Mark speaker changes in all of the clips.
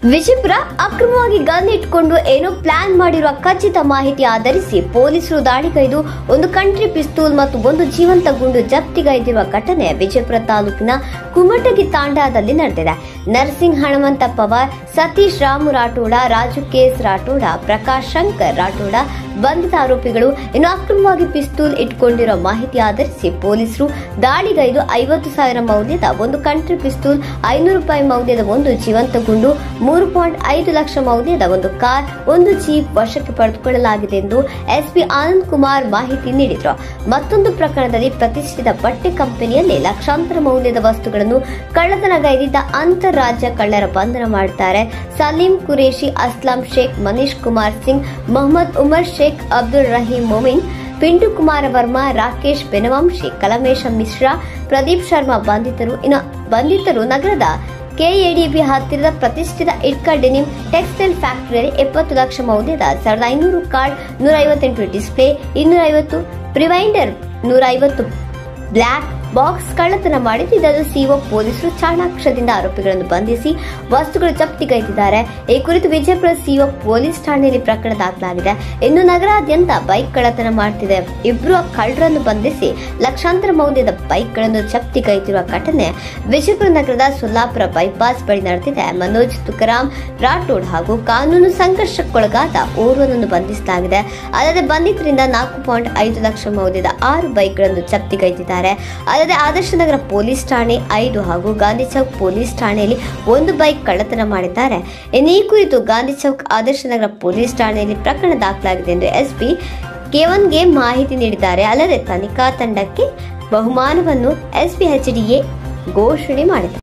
Speaker 1: ವಿಜಯಪುರ ಅಕ್ರಮವಾಗಿ ಗನ್ ಇಟ್ಕೊಂಡು ಏನೋ ಪ್ಲಾನ್ ಮಾಡಿರುವ ಖಚಿತ ಮಾಹಿತಿ ಆಧರಿಸಿ ಪೊಲೀಸರು ದಾಳಿಗೈದು ಒಂದು ಕಂಟ್ರಿ ಪಿಸ್ತೂಲ್ ಮತ್ತು ಒಂದು ಜೀವಂತ ಗುಂಡು ಜಪ್ತಿಗೈದಿರುವ ಘಟನೆ ವಿಜಯಪುರ ತಾಲೂಕಿನ ಕುಮಟಗಿ ತಾಂಡಾದಲ್ಲಿ ನಡೆದಿದೆ ನರಸಿಂಗ್ ಹನುಮಂತ ಪವಾರ್ ಸತೀಶ್ ರಾಮು ರಾಠೋಡ ರಾಜು ಕೆಎಸ್ ರಾಠೋಡ ಪ್ರಕಾಶ್ ಶಂಕರ್ ರಾಠೋಡ ಬಂಧಿತ ಆರೋಪಿಗಳು ಇನ್ನು ಅಕ್ರಮವಾಗಿ ಪಿಸ್ತೂಲ್ ಇಟ್ಕೊಂಡಿರೋ ಮಾಹಿತಿ ಆಧರಿಸಿ ಪೊಲೀಸರು ದಾಳಿಗೈದು ಐವತ್ತು ಸಾವಿರ ಮೌಲ್ಯದ ಒಂದು ಕಂಟ್ರಿ ಪಿಸ್ತೂಲ್ ಐನೂರು ರೂಪಾಯಿ ಮೌಲ್ಯದ ಒಂದು ಜೀವಂತ ಗುಂಡು ಮೂರು ಪಾಯಿಂಟ್ ಐದು ಲಕ್ಷ ಮೌಲ್ಯದ ಒಂದು ಕಾರ್ ಒಂದು ಜೀಪ್ ವಶಕ್ಕೆ ಪಡೆದುಕೊಳ್ಳಲಾಗಿದೆ ಎಂದು ಎಸ್ಪಿ ಆನಂದ್ ಕುಮಾರ್ ಮಾಹಿತಿ ನೀಡಿದರು ಮತ್ತೊಂದು ಪ್ರಕರಣದಲ್ಲಿ ಪ್ರತಿಷ್ಠಿತ ಬಟ್ಟೆ ಕಂಪನಿಯಲ್ಲಿ ಲಕ್ಷಾಂತರ ಮೌಲ್ಯದ ವಸ್ತುಗಳನ್ನು ಕಳ್ಳತನಗೈದಿದ್ದ ಅಂತಾರಾಜ್ಯ ಕಳ್ಳರ ಬಂಧನ ಮಾಡಿದ್ದಾರೆ ಸಲೀಂ ಕುರೇಶಿ ಅಸ್ಲಾಂ ಶೇಖ್ ಮನೀಶ್ ಕುಮಾರ್ ಸಿಂಗ್ ಮೊಹಮ್ಮದ್ ಉಮರ್ ಶೇಖ್ ಅಬ್ದುಲ್ ರಹೀಂ ಮೊಮಿನ್ ಪಿಂಟು ಕುಮಾರ ವರ್ಮಾ ರಾಕೇಶ್ ಬೆನವಂಶಿ ಕಲಮೇಶ ಮಿಶ್ರಾ ಪ್ರದೀಪ್ ಶರ್ಮಾ ಬಂಧಿತರು ಇನ್ನು ಬಂಧಿತರು ನಗರದ ಕೆಎಡಿಬಿ ಹತ್ತಿರದ ಪ್ರತಿಷ್ಠಿತ ಇಟ್ಕಾ ಡೆನಿಮ್ ಟೆಕ್ಸ್ಟೈಲ್ ಫ್ಯಾಕ್ಟರಿಯಲ್ಲಿ ಎಪ್ಪತ್ತು ಲಕ್ಷ ಮೌಲ್ಯದ ಸಾವಿರದ ಐನೂರು ಕಾರ್ಡ್ ನೂರ ಐವತ್ತೆಂಟು ಡಿಸ್ಪ್ಲೇ ಇನ್ನೂರ ಐವತ್ತು ಪ್ರಿವೈಂಡರ್ ನೂರ ಐವತ್ತು ಬ್ಲ್ಯಾಕ್ ಬಾಕ್ಸ್ ಕಳ್ಳತನ ಮಾಡಿದ್ದು ಇದನ್ನು ಸಿಒ ಪೊಲೀಸರು ಚಾಣಾಕ್ಷದಿಂದ ಆರೋಪಿಗಳನ್ನು ಬಂಧಿಸಿ ವಸ್ತುಗಳು ಜಪ್ತಿಗೈದಿದ್ದಾರೆ ಈ ಕುರಿತು ವಿಜಯಪುರ ಸಿಒ ಪೊಲೀಸ್ ಠಾಣೆಯಲ್ಲಿ ಪ್ರಕರಣ ದಾಖಲಾಗಿದೆ ಇನ್ನು ನಗರಾದ್ಯಂತ ಬೈಕ್ ಕಳ್ಳತನ ಮಾಡುತ್ತಿದೆ ಇಬ್ಬರು ಕಳ್ಳರನ್ನು ಬಂಧಿಸಿ ಲಕ್ಷಾಂತರ ಮೌಲ್ಯದ ಬೈಕ್ಗಳನ್ನು ಜಪ್ತಿಗೈದಿರುವ ಘಟನೆ ವಿಜಯಪುರ ನಗರದ ಸೊಲ್ಲಾಪುರ ಬೈಪಾಸ್ ಬಳಿ ನಡೆದಿದೆ ಮನೋಜ್ ತುಕಾರಾಮ್ ರಾಠೋಡ್ ಹಾಗೂ ಕಾನೂನು ಸಂಘರ್ಷಕ್ಕೊಳಗಾದ ಓರ್ವನನ್ನು ಬಂಧಿಸಲಾಗಿದೆ ಅಲ್ಲದೆ ಬಂಧಿತರಿಂದ ನಾಲ್ಕು ಪಾಯಿಂಟ್ ಐದು ಲಕ್ಷ ಮೌಲ್ಯದ ಆರು ಬೈಕ್ಗಳನ್ನು ಜಪ್ತಿಗೈದಿದ್ದಾರೆ ಅಲ್ಲದೆ ಆದರ್ಶ ನಗರ ಪೊಲೀಸ್ ಠಾಣೆ ಐದು ಹಾಗೂ ಗಾಂಧಿ ಚೌಕ್ ಪೊಲೀಸ್ ಠಾಣೆಯಲ್ಲಿ ಒಂದು ಬೈಕ್ ಕಳ್ಳತನ ಮಾಡಿದ್ದಾರೆ ಇನ್ನು ಈ ಕುರಿತು ಗಾಂಧಿ ಚೌಕ್ ಆದರ್ಶ ನಗರ ಪೊಲೀಸ್ ಠಾಣೆಯಲ್ಲಿ ಪ್ರಕರಣ ದಾಖಲಾಗಿದೆ ಎಂದು ಎಸ್ಪಿ ಕೇವನ್ಗೆ ಮಾಹಿತಿ ನೀಡಿದ್ದಾರೆ ಅಲ್ಲದೆ ತನಿಖಾ ತಂಡಕ್ಕೆ ಬಹುಮಾನವನ್ನು ಎಸ್ಪಿ ಎಚ್ಡಿಎ ಘೋಷಣೆ ಮಾಡಿದೆ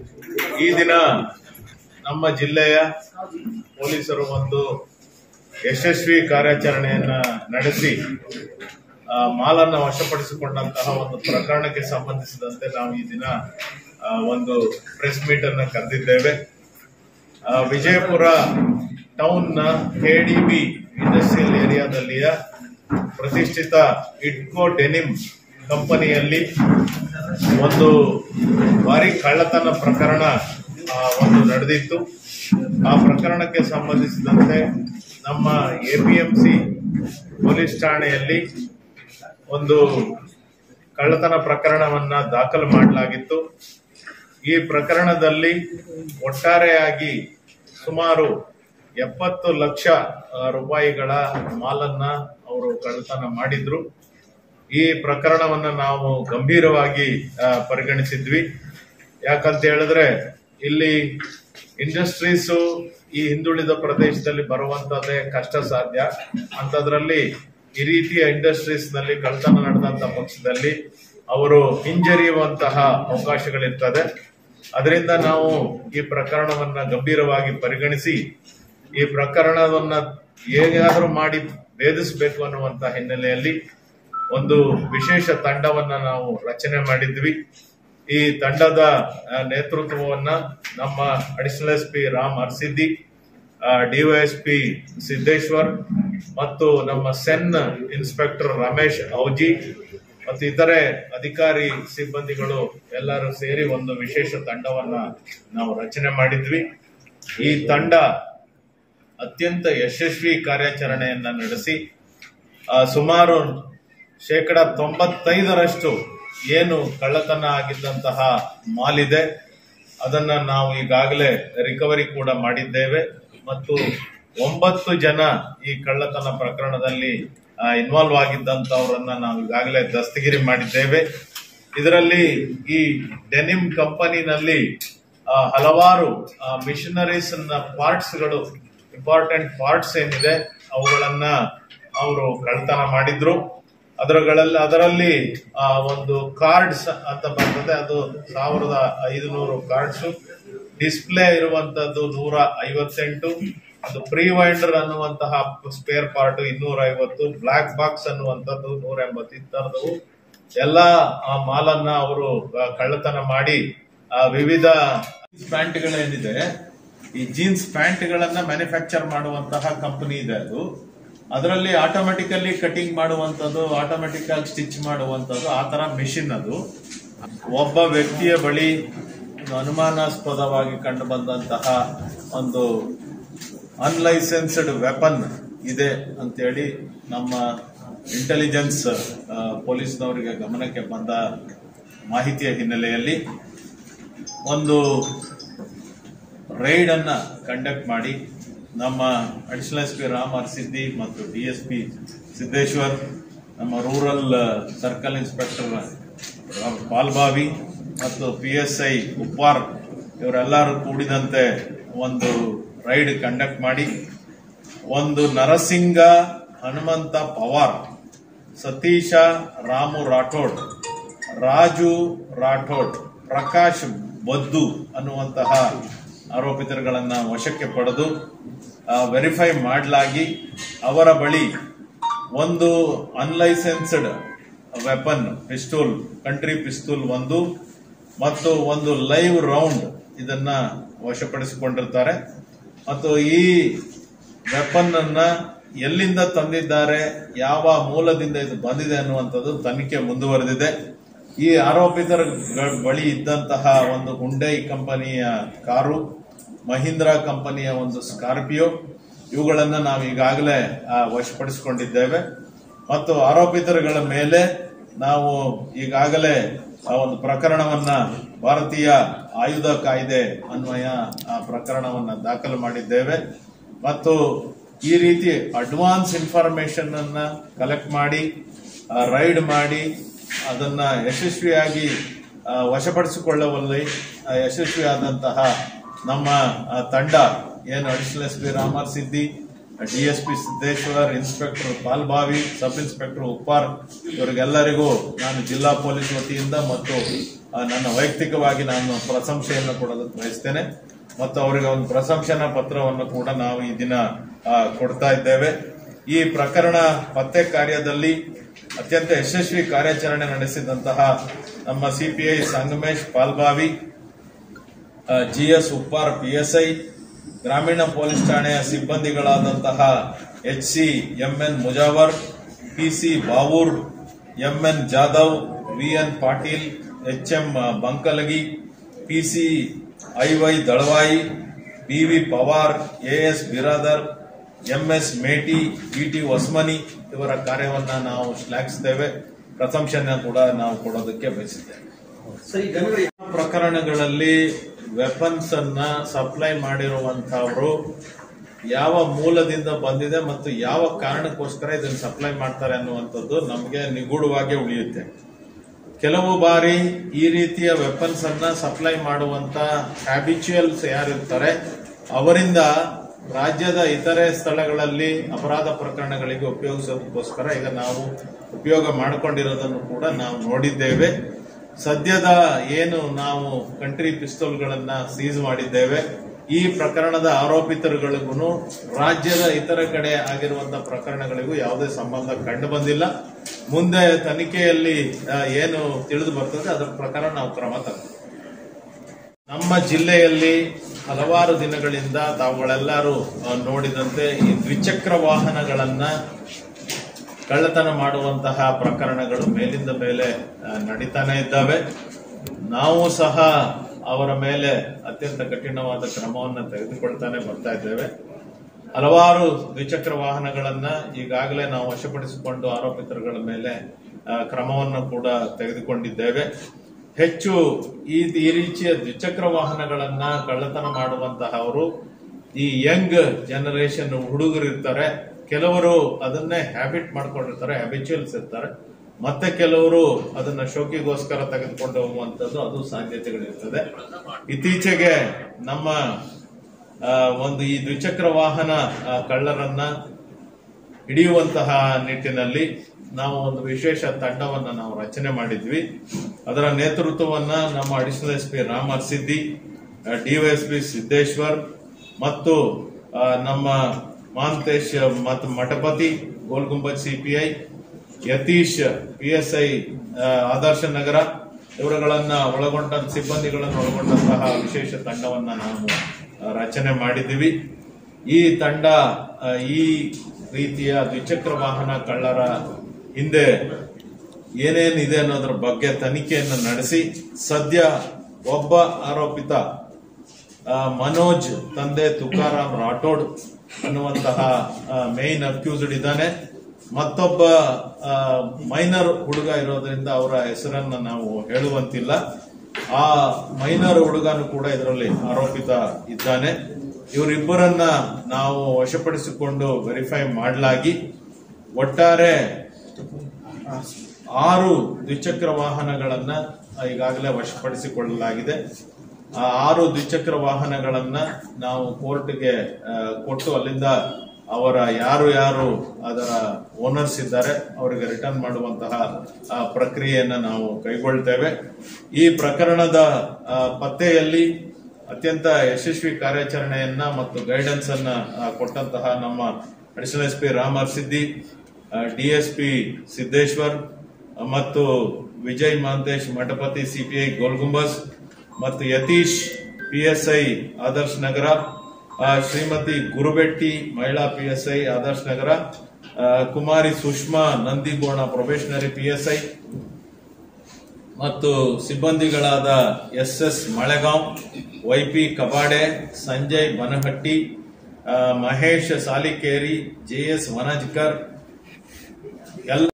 Speaker 2: ಈ ದಿನ ನಮ್ಮ ಜಿಲ್ಲೆಯ ಪೊಲೀಸರು ಒಂದು ಯಶಸ್ವಿ ಕಾರ್ಯಾಚರಣೆಯನ್ನ ನಡೆಸಿ ಆ, ಮಾಲನ್ನ ವಶಪಡಿಸಿಕೊಂಡಂತಹ ಒಂದು ಪ್ರಕರಣಕ್ಕೆ ಸಂಬಂಧಿಸಿದಂತೆ ನಾವು ಈ ದಿನ ಆ, ಒಂದು ಪ್ರೆಸ್ ಮೀಟ್ ಅನ್ನ ಕರೆದಿದ್ದೇವೆ ಆ, ವಿಜಯಪುರ ಟೌನ್ನ ಕೆಡಿಬಿ ಇಂಡಸ್ಟ್ರಿಯಲ್ ಏರಿಯಾದಲ್ಲಿಯ ಪ್ರತಿಷ್ಠಿತ ಇಟ್ಕೋ ಡೆನಿಮ್ ಕಂಪನಿಯಲ್ಲಿ ಒಂದು ಭಾರಿ ಕಳ್ಳತನ ಪ್ರಕರಣ ಆ, ಒಂದು ನಡೆದಿತ್ತು ಆ ಪ್ರಕರಣಕ್ಕೆ ಸಂಬಂಧಿಸಿದಂತೆ ನಮ್ಮ ಎಪಿಎಂಸಿ ಪೊಲೀಸ್ ಠಾಣೆಯಲ್ಲಿ ಒಂದು ಕಳ್ಳತನ ಪ್ರಕರಣವನ್ನ ದಾಖಲು ಮಾಡಲಾಗಿತ್ತು ಈ ಪ್ರಕರಣದಲ್ಲಿ ಒಟ್ಟಾರೆಯಾಗಿ ಸುಮಾರು ಎಪ್ಪತ್ತು ಲಕ್ಷ ಆ, ರೂಪಾಯಿಗಳ ಮಾಲನ್ನ ಅವರು ಕಳ್ಳತನ ಮಾಡಿದ್ರು ಈ ಪ್ರಕರಣವನ್ನ ನಾವು ಗಂಭೀರವಾಗಿ ಆ, ಪರಿಗಣಿಸಿದ್ವಿ ಯಾಕಂತ ಹೇಳಿದ್ರೆ ಇಲ್ಲಿ ಇಂಡಸ್ಟ್ರೀಸು ಈ ಹಿಂದುಳಿದ ಪ್ರದೇಶದಲ್ಲಿ ಬರುವಂತದ್ದೇ ಕಷ್ಟ ಸಾಧ್ಯ ಅಂತದ್ರಲ್ಲಿ ಈ ರೀತಿಯ ಇಂಡಸ್ಟ್ರೀಸ್ ನಲ್ಲಿ ಕಳ್ಳತನ ನಡೆದಂತ ಪಕ್ಷದಲ್ಲಿ ಅವರು ಹಿಂಜರಿಯುವಂತಹ ಅವಕಾಶಗಳಿರ್ತದೆ ಅದರಿಂದ ನಾವು ಈ ಪ್ರಕರಣವನ್ನ ಗಂಭೀರವಾಗಿ ಪರಿಗಣಿಸಿ ಈ ಪ್ರಕರಣವನ್ನ ಹೇಗಾದ್ರೂ ಮಾಡಿ ಭೇದಿಸಬೇಕು ಅನ್ನುವಂತ ಹಿನ್ನೆಲೆಯಲ್ಲಿ ಒಂದು ವಿಶೇಷ ತಂಡವನ್ನ ನಾವು ರಚನೆ ಮಾಡಿದ್ವಿ ಈ ತಂಡದ ಆ, ನೇತೃತ್ವವನ್ನ ನಮ್ಮ additional S P Ram Arsiddi DYSP Siddeshwar ಮತ್ತು ನಮ್ಮ ಸೆನ್ ಇನ್ಸ್ಪೆಕ್ಟರ್ ರಮೇಶ್ ಔಜಿ ಮತ್ತು ಇತರೆ ಅಧಿಕಾರಿ ಸಿಬ್ಬಂದಿಗಳು ಎಲ್ಲರೂ ಸೇರಿ ಒಂದು ವಿಶೇಷ ತಂಡವನ್ನ ನಾವು ರಚನೆ ಮಾಡಿದ್ವಿ ಈ ತಂಡ ಅತ್ಯಂತ ಯಶಸ್ವಿ ಕಾರ್ಯಾಚರಣೆಯನ್ನ ನಡೆಸಿ ಆ, ಸುಮಾರು ಶೇಕಡ ತೊಂಬತ್ತೈದರಷ್ಟು ಏನು ಕಳ್ಳತನ ಆಗಿದ್ದಂತಹ ಮಾಲಿದೆ ಅದನ್ನ ನಾವು ಈಗಾಗಲೇ ರಿಕವರಿ ಕೂಡ ಮಾಡಿದ್ದೇವೆ ಮತ್ತು ಒಂಬತ್ತು ಜನ ಈ ಕಳ್ಳತನ ಪ್ರಕರಣದಲ್ಲಿ ಇನ್ವಾಲ್ವ್ ಆಗಿದ್ದಂತವರನ್ನ ನಾವು ಈಗಾಗಲೇ ದಸ್ತಗಿರಿ ಮಾಡಿದ್ದೇವೆ ಇದರಲ್ಲಿ ಈ ಡೆನಿಮ್ ಕಂಪನಿನಲ್ಲಿ ಆ, ಹಲವಾರು ಮಿಷನರೀಸ್ ಪಾರ್ಟ್ಸ್ಗಳು ಇಂಪಾರ್ಟೆಂಟ್ ಪಾರ್ಟ್ಸ್ ಏನಿದೆ ಅವುಗಳನ್ನ ಅವರು ಕಳ್ತನ ಮಾಡಿದ್ರು ಅದರಗಳಲ್ಲಿ ಅದರಲ್ಲಿ ಆ, ಒಂದು ಕಾರ್ಡ್ಸ್ ಅಂತ ಬರ್ತದೆ ಅದು ಸಾವಿರದ ಐದುನೂರು ಕಾರ್ಡ್ಸ್ ಡಿಸ್ಪ್ಲೇ ಇರುವಂತದ್ದು ನೂರ ಐವತ್ತೆಂಟು ಅದು ಪ್ರೀ ವೈಂಡರ್ ಅನ್ನುವಂತಹ ಸ್ಪೇರ್ ಪಾರ್ಟ್ ಇನ್ನೂರ ಐವತ್ತು ಬ್ಲಾಕ್ ಬಾಕ್ಸ್ ಅನ್ನುವಂಥದ್ದು ನೂರ ಎಂಬತ್ತು ಇತರದವು ಎಲ್ಲ ಆ ಮಾಲನ್ನ ಅವರು ಆ, ಕಳ್ಳತನ ಮಾಡಿ ಆ, ವಿವಿಧ ಪ್ಯಾಂಟ್ಗಳೇನಿದೆ ಈ ಜೀನ್ಸ್ ಪ್ಯಾಂಟ್ಗಳನ್ನ ಮ್ಯಾನುಫ್ಯಾಕ್ಚರ್ ಮಾಡುವಂತಹ ಕಂಪನಿ ಇದೆ ಅದು ಅದರಲ್ಲಿ ಆಟೋಮೆಟಿಕಲಿ ಕಟಿಂಗ್ ಮಾಡುವಂತದ್ದು ಆಟೋಮೆಟಿಕ್ ಆಗಿ ಸ್ಟಿಚ್ ಮಾಡುವಂತದ್ದು ಆ ತರ ಮೆಷಿನ್ ಅದು ಒಬ್ಬ ವ್ಯಕ್ತಿಯ ಬಳಿ ಒಂದು ಅನುಮಾನಾಸ್ಪದವಾಗಿ ಕಂಡು ಬಂದಂತಹ ಒಂದು ಅನ್ಲೈಸೆನ್ಸ್ಡ್ ವೆಪನ್ ಇದೆ ಅಂತೇಳಿ ನಮ್ಮ ಇಂಟೆಲಿಜೆನ್ಸ್ ಆ, ಪೊಲೀಸ್ನವರಿಗೆ ಗಮನಕ್ಕೆ ಬಂದ ಮಾಹಿತಿಯ ಹಿನ್ನೆಲೆಯಲ್ಲಿ ಒಂದು ರೈಡ್ ಅನ್ನ ಕಂಡಕ್ಟ್ ಮಾಡಿ ನಮ್ಮ additional S P Ram Arsiddi ಮತ್ತು ಡಿ ಎಸ್ ಪಿ ಸಿದ್ದೇಶ್ವರ್ ನಮ್ಮ ರೂರಲ್ ಸರ್ಕಲ್ ಇನ್ಸ್ಪೆಕ್ಟರ್ ಪಾಲ್ಬಾವಿ ಮತ್ತು ಪಿ ಎಸ್ ಐ ಉಪ್ಪಾರ್ ಇವರೆಲ್ಲರೂ ಕೂಡಿದಂತೆ ಒಂದು ರೈಡ್ ಕಂಡಕ್ಟ್ ಮಾಡಿ ಒಂದು ನರಸಿಂಗ ಹನುಮಂತ ಪವಾರ್ ಸತೀಶ ರಾಮು ರಾಠೋಡ್ ರಾಜು ರಾಠೋಡ್ ಪ್ರಕಾಶ್ ಬದ್ದು ಅನ್ನುವಂತಹ ಆರೋಪಿತರುಗಳನ್ನ ವಶಕ್ಕೆ ಪಡೆದು ವೆರಿಫೈ ಮಾಡಲಾಗಿ ಅವರ ಬಳಿ ಒಂದು ಅನ್ಲೈಸೆನ್ಸ್ಡ್ ವೆಪನ್ ಪಿಸ್ತೂಲ್ ಕಂಟ್ರಿ ಪಿಸ್ತೂಲ್ ಒಂದು ಮತ್ತು ಒಂದು ಲೈವ್ ರೌಂಡ್ ಇದನ್ನ ವಶಪಡಿಸಿಕೊಂಡಿರ್ತಾರೆ ಮತ್ತು ಈ ವೆಪನ್ ಅನ್ನ ಎಲ್ಲಿಂದ ತಂದಿದ್ದಾರೆ ಯಾವ ಮೂಲದಿಂದ ಇದು ಬಂದಿದೆ ಅನ್ನುವಂಥದ್ದು ತನಿಖೆ ಮುಂದುವರೆದಿದೆ ಈ ಆರೋಪಿತರ ಗ- ಬಳಿ ಇದ್ದಂತಹ ಒಂದು ಹುಂಡೈ ಕಂಪನಿಯ ಕಾರು ಮಹೀಂದ್ರಾ ಕಂಪನಿಯ ಒಂದು ಸ್ಕಾರ್ಪಿಯೋ ಇವುಗಳನ್ನ ನಾವು ಈಗಾಗಲೇ ಆ, ವಶಪಡಿಸಿಕೊಂಡಿದ್ದೇವೆ ಮತ್ತು ಆರೋಪಿತರುಗಳ ಮೇಲೆ ನಾವು ಈಗಾಗಲೇ ಆ ಒಂದು ಪ್ರಕರಣವನ್ನ ಭಾರತೀಯ ಆಯುಧ ಕಾಯ್ದೆ ಅನ್ವಯ ಆ ಪ್ರಕರಣವನ್ನ ದಾಖಲು ಮಾಡಿದ್ದೇವೆ ಮತ್ತು ಈ ರೀತಿ ಅಡ್ವಾನ್ಸ್ ಇನ್ಫಾರ್ಮೇಶನ್ ಅನ್ನ ಕಲೆಕ್ಟ್ ಮಾಡಿ ರೈಡ್ ಮಾಡಿ ಅದನ್ನ ಯಶಸ್ವಿಯಾಗಿ ಆ, ವಶಪಡಿಸಿಕೊಳ್ಳುವಲ್ಲಿ ಆ, ಯಶಸ್ವಿಯಾದಂತಹ ನಮ್ಮ ಆ, ತಂಡ ಏನು additional S P Ramar Siddi D S P Siddeshwar inspector Palbavi sub inspector Uppar ಇವರಿಗೆಲ್ಲರಿಗೂ ನಾನು ಜಿಲ್ಲಾ ಪೊಲೀಸ್ ವತಿಯಿಂದ ಮತ್ತು ಆ, ನನ್ನ ವೈಯಕ್ತಿಕವಾಗಿ ನಾನು ಪ್ರಶಂಸೆಯನ್ನು ಕೊಡೋದಕ್ಕೆ ಬಯಸ್ತೇನೆ ಮತ್ತು ಅವರಿಗೆ ಒಂದು ಪ್ರಶಂಸನಾ ಪತ್ರವನ್ನು ಕೂಡ ನಾವು ಈ ದಿನ ಆ, ಕೊಡ್ತಾ ಇದ್ದೇವೆ ಈ ಪ್ರಕರಣ ಪತ್ತೆ ಕಾರ್ಯದಲ್ಲಿ ಅತ್ಯಂತ ಯಶಸ್ವಿ ಕಾರ್ಯಾಚರಣೆ ನಡೆಸಿದಂತಹ ನಮ್ಮ CPI Sangamesh Palbavi GS Uppar PSI ಗ್ರಾಮೀಣ ಪೊಲೀಸ್ ಠಾಣೆಯ ಸಿಬ್ಬಂದಿಗಳಾದಂತಹ H C MN Mujawar PC Bavur MN Jadhav VN Patil H M Bankalagi PC IY Dalavayi BV Pawar AS Biradar MS Meti BT Hosmani ಇವರ ಕಾರ್ಯವನ್ನ ನಾವು ಶ್ಲಾಘಿಸ್ತೇವೆ ಪ್ರಶಂಸೆಯನ್ನ ಕೂಡ ನಾವು ಕೊಡೋದಕ್ಕೆ ಬಯಸಿದ್ದೇವೆ ಪ್ರಕರಣಗಳಲ್ಲಿ ವೆಪನ್ಸ್ ಅನ್ನ ಸಪ್ಲೈ ಮಾಡಿರುವಂತಹವರು ಯಾವ ಮೂಲದಿಂದ ಬಂದಿದೆ ಮತ್ತು ಯಾವ ಕಾರಣಕ್ಕೋಸ್ಕರ ಇದನ್ನು ಸಪ್ಲೈ ಮಾಡ್ತಾರೆ ಅನ್ನುವಂಥದ್ದು ನಮಗೆ ನಿಗೂಢವಾಗಿ ಉಳಿಯುತ್ತೆ ಕೆಲವು ಬಾರಿ ಈ ರೀತಿಯ ವೆಪನ್ಸ್ ಅನ್ನ ಸಪ್ಲೈ ಮಾಡುವಂತ ಹ್ಯಾಬಿಚುಯಲ್ಸ್ ಯಾರಿರ್ತಾರೆ ಅವರಿಂದ ರಾಜ್ಯದ ಇತರೆ ಸ್ಥಳಗಳಲ್ಲಿ ಅಪರಾಧ ಪ್ರಕರಣಗಳಿಗೆ ಉಪಯೋಗಿಸೋದಕ್ಕೋಸ್ಕರ ಈಗ ನಾವು ಉಪಯೋಗ ಮಾಡಿಕೊಂಡಿರೋದನ್ನು ಕೂಡ ನಾವು ನೋಡಿದ್ದೇವೆ ಸದ್ಯದ ಏನು ನಾವು ಕಂಟ್ರಿ ಪಿಸ್ತೂಲ್ಗಳನ್ನ ಸೀಸ್ ಮಾಡಿದ್ದೇವೆ ಈ ಪ್ರಕರಣದ ಆರೋಪಿತರುಗಳಿಗೂ ರಾಜ್ಯದ ಇತರ ಕಡೆ ಆಗಿರುವಂತಹ ಪ್ರಕರಣಗಳಿಗೂ ಯಾವುದೇ ಸಂಬಂಧ ಕಂಡು ಬಂದಿಲ್ಲ ಮುಂದೆ ತನಿಖೆಯಲ್ಲಿ ಆ, ಏನು ತಿಳಿದು ಬರ್ತದೆ ಅದರ ಪ್ರಕಾರ ನಾವು ಕ್ರಮ ತಗೊಳ್ತೀವಿ ನಮ್ಮ ಜಿಲ್ಲೆಯಲ್ಲಿ ಹಲವಾರು ದಿನಗಳಿಂದ ತಾವುಗಳೆಲ್ಲರೂ ಆ, ನೋಡಿದಂತೆ ಈ ದ್ವಿಚಕ್ರ ವಾಹನಗಳನ್ನ ಕಳ್ಳತನ ಮಾಡುವಂತಹ ಪ್ರಕರಣಗಳು ಮೇಲಿಂದ ಮೇಲೆ ಆ, ನಡೀತಾನೆ ಇದ್ದಾವೆ ನಾವು ಸಹ ಅವರ ಮೇಲೆ ಅತ್ಯಂತ ಕಠಿಣವಾದ ಕ್ರಮವನ್ನು ತೆಗೆದುಕೊಳ್ತಾನೆ ಬರ್ತಾ ಇದ್ದೇವೆ ಹಲವಾರು ದ್ವಿಚಕ್ರ ವಾಹನಗಳನ್ನ ಈಗಾಗಲೇ ನಾವು ವಶಪಡಿಸಿಕೊಂಡು ಆರೋಪಿತರುಗಳ ಮೇಲೆ ಆ, ಕ್ರಮವನ್ನು ಕೂಡ ತೆಗೆದುಕೊಂಡಿದ್ದೇವೆ ಹೆಚ್ಚು ಈ ಈ ರೀತಿಯ ದ್ವಿಚಕ್ರ ವಾಹನಗಳನ್ನ ಕಳ್ಳತನ ಮಾಡುವಂತಹವರು ಈ ಯಂಗ್ ಜನರೇಷನ್ ಹುಡುಗರು ಇರ್ತಾರೆ ಕೆಲವರು ಅದನ್ನೇ ಹ್ಯಾಬಿಟ್ ಮಾಡ್ಕೊಂಡಿರ್ತಾರೆ ಹ್ಯಾಬಿಚುಯಲ್ಸ್ ಇರ್ತಾರೆ ಮತ್ತೆ ಕೆಲವರು ಅದನ್ನ ಶೋಕಿಗೋಸ್ಕರ ತೆಗೆದುಕೊಂಡು ಹೋಗುವಂತದ್ದು ಅದು ಸಾಧ್ಯತೆಗಳಿರ್ತದೆ ಇತ್ತೀಚೆಗೆ ನಮ್ಮ ಆ, ಒಂದು ಈ ದ್ವಿಚಕ್ರ ವಾಹನ ಆ, ಕಳ್ಳರನ್ನ ಹಿಡಿಯುವಂತಹ ನಿಟ್ಟಿನಲ್ಲಿ ನಾವು ಒಂದು ವಿಶೇಷ ತಂಡವನ್ನ ನಾವು ರಚನೆ ಮಾಡಿದ್ವಿ ಅದರ ನೇತೃತ್ವವನ್ನ ನಮ್ಮ additional S P Ram Arsiddi DYSP Siddeshwar ಮತ್ತು ಆ, ನಮ್ಮ ಮಹಾಂತೇಶ್ ಮತ್ತು ಮಠಪತಿ ಗೋಲ್ಗುಂಬಜ್ ಸಿಪಿಐ ಯತೀಶ್ ಪಿಎಸ್ಐ ಆದರ್ಶ ನಗರ ಇವರುಗಳನ್ನ ಒಳಗೊಂಡ ಸಿಬ್ಬಂದಿಗಳನ್ನು ಒಳಗೊಂಡಂತಹ ವಿಶೇಷ ತಂಡವನ್ನ ನಾವು ಆ, ರಚನೆ ಮಾಡಿದ್ದೀವಿ ಈ ತಂಡ ಆ, ಈ ರೀತಿಯ ದ್ವಿಚಕ್ರ ವಾಹನ ಕಳ್ಳರ ಹಿಂದೆ ಏನೇನಿದೆ ಅನ್ನೋದ್ರ ಬಗ್ಗೆ ತನಿಖೆಯನ್ನು ನಡೆಸಿ ಸದ್ಯ ಒಬ್ಬ ಆರೋಪಿತ ಆ, ಮನೋಜ್ ತಂದೆ ತುಕಾರಾಮ್ ರಾಠೋಡ್ ಅನ್ನುವಂತಹ ಮೇನ್ ಅಕ್ಯೂಸ್ಡ್ ಇದ್ದಾನೆ ಮತ್ತೊಬ್ಬ ಮೈನರ್ ಹುಡುಗ ಇರೋದ್ರಿಂದ ಅವರ ಹೆಸರನ್ನ ನಾವು ಹೇಳುವಂತಿಲ್ಲ ಆ ಮೈನರ್ ಹುಡುಗನು ಕೂಡ ಇದರಲ್ಲಿ ಆರೋಪಿತ ಇದ್ದಾನೆ ಇವರಿಬ್ಬರನ್ನ ನಾವು ವಶಪಡಿಸಿಕೊಂಡು ವೆರಿಫೈ ಮಾಡಲಾಗಿ ಒಟ್ಟಾರೆ ಆರು ದ್ವಿಚಕ್ರ ವಾಹನಗಳನ್ನ ಈಗಾಗಲೇ ವಶಪಡಿಸಿಕೊಳ್ಳಲಾಗಿದೆ ಆ ಆರು ದ್ವಿಚಕ್ರ ವಾಹನಗಳನ್ನ ನಾವು ಕೋರ್ಟ್ಗೆ ಆ, ಕೊಟ್ಟು ಅಲ್ಲಿಂದ ಅವರ ಯಾರು ಯಾರು ಅದರ ಓನರ್ಸ್ ಇದ್ದಾರೆ ಅವರಿಗೆ ರಿಟರ್ನ್ ಮಾಡುವಂತಹ ಆ, ಪ್ರಕ್ರಿಯೆಯನ್ನ ನಾವು ಕೈಗೊಳ್ತೇವೆ ಈ ಪ್ರಕರಣದ ಆ, ಪತ್ತೆಯಲ್ಲಿ ಅತ್ಯಂತ ಯಶಸ್ವಿ ಕಾರ್ಯಾಚರಣೆಯನ್ನ ಮತ್ತು ಗೈಡೆನ್ಸ್ ಅನ್ನ ಆ, ಕೊಟ್ಟಂತಹ ನಮ್ಮ additional S P Ramar Siddi DSP Siddeshwar ಆ, ಮತ್ತು ವಿಜಯ್ ಮಹಂತೇಶ್ ಮಠಪತಿ ಸಿಪಿಐ ಗೋಲ್ಗುಂಬಸ್ ಮತ್ತು ಯತೀಶ್ ಪಿಎಸ್ಐ ಆದರ್ಶ್ ನಗರ ಆ, ಶ್ರೀಮತಿ ಗುರುಬೆಟ್ಟಿ ಮಹಿಳಾ ಪಿಎಸ್ಐ ಆದರ್ಶ್ ನಗರ ಆ, ಕುಮಾರಿ ಸುಷ್ಮಾ ನಂದಿಗೋಣ ಪ್ರೊಬೇಷನರಿ ಪಿಎಸ್ಐ ಮತ್ತು ಸಿಬ್ಬಂದಿಗಳಾದ S S Malegaon YP Kabade Sanjay Banahatti ಆ, ಮಹೇಶ್ ಸಾಲಿಕೇರಿ ಜೆಎಸ್ ವನಜ್ಕರ್ ಎಲ್ಲ